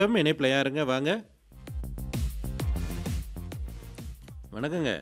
வணக்கம் இணைப்பில் யாருங்க வாங்க வணக்கங்க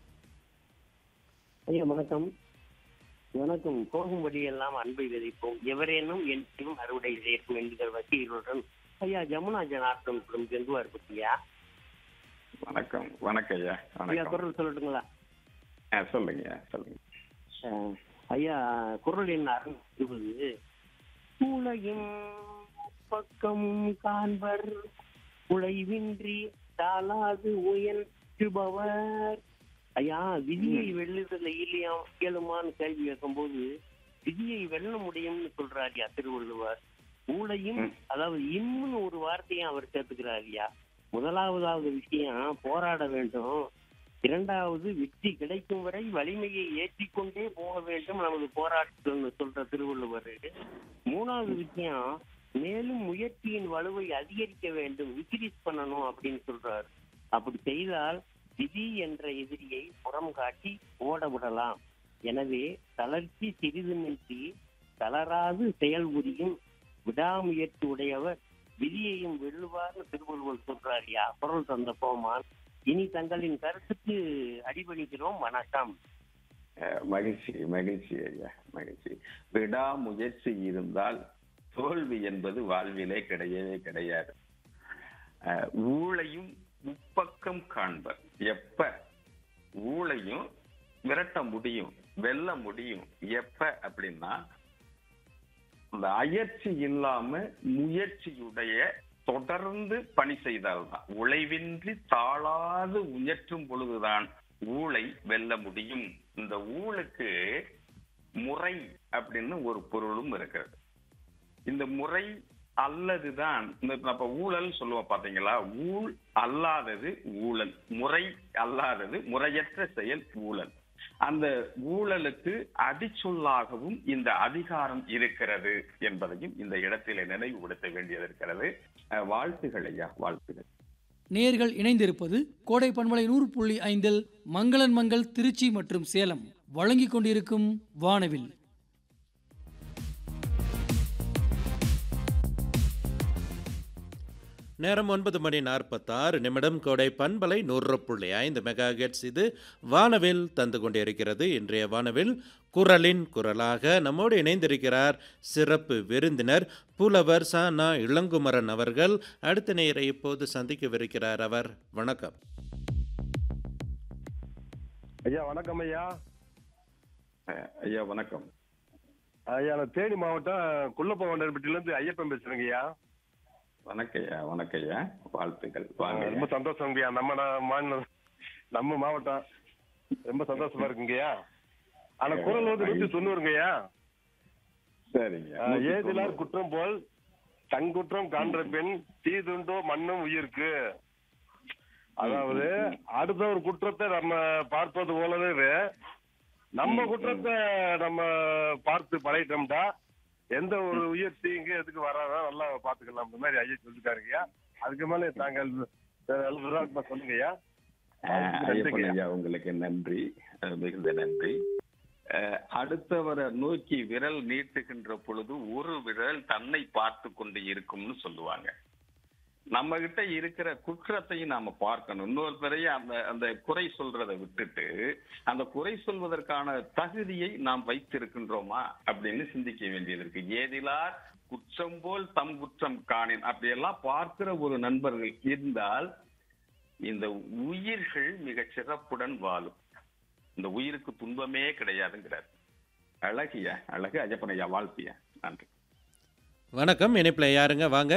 ஐயா வணக்கம் வணக்கம் போகும்படி எல்லாம் அன்பை விதைப்போம் எவரேனும் என்றும் அறுவடை செய்யட்டும் என்கிற வக்கீலுடன் ஐயா ஜமுனா ஜனார்த்தன் குடும்பம் எங்குவா இருப்பீங்க வணக்கம் வணக்கம் ஐயா ஐயா வணக்கம் குரல் சொல்லட்டுங்களா ஆ, சொல்லுங்க சொல்லுங்க அஹ், ஐயா குரல் என்ன இருபது உலகின் பக்கம் காண்பர் உழைவின்றி தாளாது உயர்த்துபவர் ஐயா விதியை வெல்லுதல இல்லையா இயலுமான்னு கேள்வி கேட்கும்போது விதியை வெல்ல முடியும்னு சொல்றாருயா திருவள்ளுவர் ஊழையும் ம். அதாவது இன்னும் ஒரு வார்த்தையை அவர் சேர்த்துக்கிறாருயா முதலாவதாவது விஷயம் போராட வேண்டும் இரண்டாவது வெற்றி கிடைக்கும் வரை வலிமையை ஏற்றிக்கொண்டே போக வேண்டும் நமது போராட்டம்னு சொல்ற திருவள்ளுவர் மூணாவது விஷயம் மேலும் முயற்சியின் வலுவை அதிகரிக்க வேண்டும் இன்க்ரீஸ் பண்ணணும் அப்படின்னு சொல்றாரு அப்படி செய்தால் விதி என்ற எதிரியை புறம் காட்டி ஓட விடலாம் எனவே தளர்ச்சி சிறிதுமின்றி தளராது செயல் புரியும் விடாமுயற்சி உடையவர் விதியையும் வெல்லுவார்னு திருவள்ளுவர் சொல்றாருயா குரல் தந்த போமான் இனி தங்களின் கருத்துக்கு அடிபணிக்கிறோம் வணக்கம் அஹ், மகிழ்ச்சி மகிழ்ச்சி ஐயா மகிழ்ச்சி விடாமுயற்சி இருந்தால் தோல்வி என்பது வாழ்விலே கிடையவே கிடையாது அஹ், ஊழையும் முப்பக்கம் காண்பர் எப்ப ஊழையும் விரட்ட முடியும் வெல்ல முடியும் எப்ப அப்படின்னா இந்த அயற்சி இல்லாம முயற்சியுடைய தொடர்ந்து பணி செய்தால்தான் உழைவின்றி தாழாது உயற்றும் பொழுதுதான் ஊழை வெல்ல முடியும் இந்த ஊழுக்கு முறை அப்படின்னு ஒரு பொருளும் இருக்கிறது இந்த முறை அல்லதுதான் இந்த அப்ப ஊழல் சொல்லுவோம் பாத்தீங்களா ஊழ் அல்லாதது ஊழல் முறை அல்லாதது முறையற்ற செயல் ஊழல் அந்த ஊழலுக்கு அடிச்சொல்லாகவும் இந்த அதிகாரம் இருக்கிறது என்பதையும் இந்த இடத்திலே நினைவுபடுத்த வேண்டியது இருக்கிறது அஹ், வாழ்த்துகள் ஐயா வாழ்த்துகள் நேர்கள் இணைந்திருப்பது கோடை பண்பலை நூறு புள்ளி ஐந்தில் மங்களன் மங்கள் திருச்சி மற்றும் சேலம் வழங்கிக் கொண்டிருக்கும் வானவில் நேரம் ஒன்பது மணி நாற்பத்தாறு நிமிடம் கோடை பண்பலை நூறு புள்ளி ஐந்து மெகா ஹெர்ட்ஸ் இது வானவில் தந்து கொண்டிருக்கிறது இன்றைய வானவில் குரலின் குரலாக நம்மோடு இணைந்திருக்கிறார் சிறப்பு விருந்தினர் புலவர் சானா இளங்குமரன் அவர்கள் அடுத்த நேரை இப்போது சந்திக்கவிருக்கிறார் அவர் வணக்கம் ஐயா வணக்கம் ஐயா அஹ், ஐயா வணக்கம் ஐயா நான் தேனி மாவட்டம் குள்ளப்பவண்டன்பட்டில இருந்து ஐயப்பன் பேசுறேங்க ஐயா வணக்கம் ஐயா வணக்கம் ஐயா வாழ்த்துக்கள் வாங்க ரொம்ப ஐயா. சந்தோஷம் ஐயா நம்ம நா- மாநிலம் நம்ம மாவட்டம் ரொம்ப சந்தோஷமா இருக்குங்கய்யா ஆனா குரல் வந்து நூத்தி தொண்ணூறுங்கய்யா சரிங்க அஹ், ஏதிலார் குற்றம் போல் தங்குற்றம் காண்ற பெண் தீதுண்டோ மண்ணும் உயிருக்கு அதாவது அடுத்த ஒரு குற்றத்தை நம்ம பார்ப்பது போலவே நம்ம குற்றத்தை நம்ம பார்த்து பழகிட்டோம்டா எந்த ஒரு உயிர் தீங்கு எதுக்கு வராதோ நல்லா பாத்துக்கலாம் அந்த மாதிரி ஐயா சொல்லிட்டாருங்கய்யா அதுக்கு மேல தாங்கள் விவரமா சொல்லுங்கய்யா அஹ், ஐயப்பன் நன்றிங்கய்யா. ஐயா உங்களுக்கு நன்றி அஹ், மிகுந்த நன்றி அஹ், அடுத்தவரை நோக்கி விரல் நீட்டுகின்ற பொழுது ஒரு விரல் தன்னை பார்த்து கொண்டு இருக்கும்னு சொல்லுவாங்க நம்ம கிட்ட இருக்கிற குற்றத்தையும் நாம பார்க்கணும் இன்னொருத்தரையும் அந்த அந்த குறை சொல்றதை விட்டுட்டு அந்த குறை சொல்வதற்கான தகுதியை நாம் வைத்திருக்கின்றோமா அப்படின்னு சிந்திக்க வேண்டியது இருக்கு ஏதிலார் குற்றம் போல் தம் குற்றம் காணேன் அப்படியெல்லாம் பார்க்கிற ஒரு நண்பர்கள் இருந்தால் இந்த உயிர்கள் மிக சிறப்புடன் வாழும் இந்த உயிருக்கு துன்பமே கிடையாதுங்கிறார் அழகிய அழகு அஜப்பனையா வாழ்த்திய நன்றி வணக்கம் இணைப்பில் யாருங்க வாங்க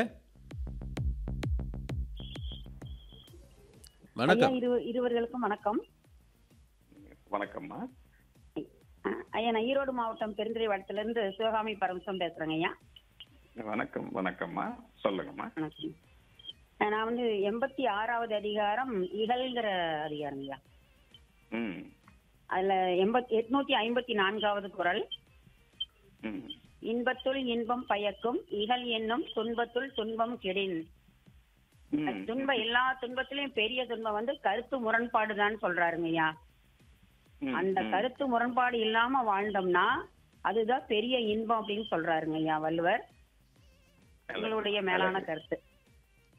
ஐயா வணக்கம் இரு இருவர்களுக்கும் வணக்கம் வணக்கம்மா ஐயா நான் ஈரோடு மாவட்டம் பெருந்துறை வட்டத்துல இருந்து சிவகாமி பரமசம் பேசுறேங்க ஐயா வணக்கம் வணக்கம்மா சொல்லுங்கம்மா வணக்கம் நான் வந்து எண்பத்தி ஆறாவது அதிகாரம் இகழ்ங்கிற அதிகாரம் ஐயா ம் அதுல எண்பத்தி எட்நூத்தி ஐம்பத்தி நான்காவது குரல் ம் இன்பத்துள் இன்பம் பயக்கும் இகல் என்னும் துன்பத்துள் துன்பம் கெடின் ம். துன்பம் எல்லா துன்பத்திலயும் பெரிய துன்பம் வந்து கருத்து முரண்பாடுதான் சொல்றாருங்க ஐயா ம், அந்த ம். கருத்து முரண்பாடு இல்லாம வாழ்ந்தோம்னா அதுதான் பெரிய இன்பம் அப்படின்னு சொல்றாருங்க ஐயா வள்ளுவர் அழகு, உங்களுடைய மேலான அழகு. கருத்து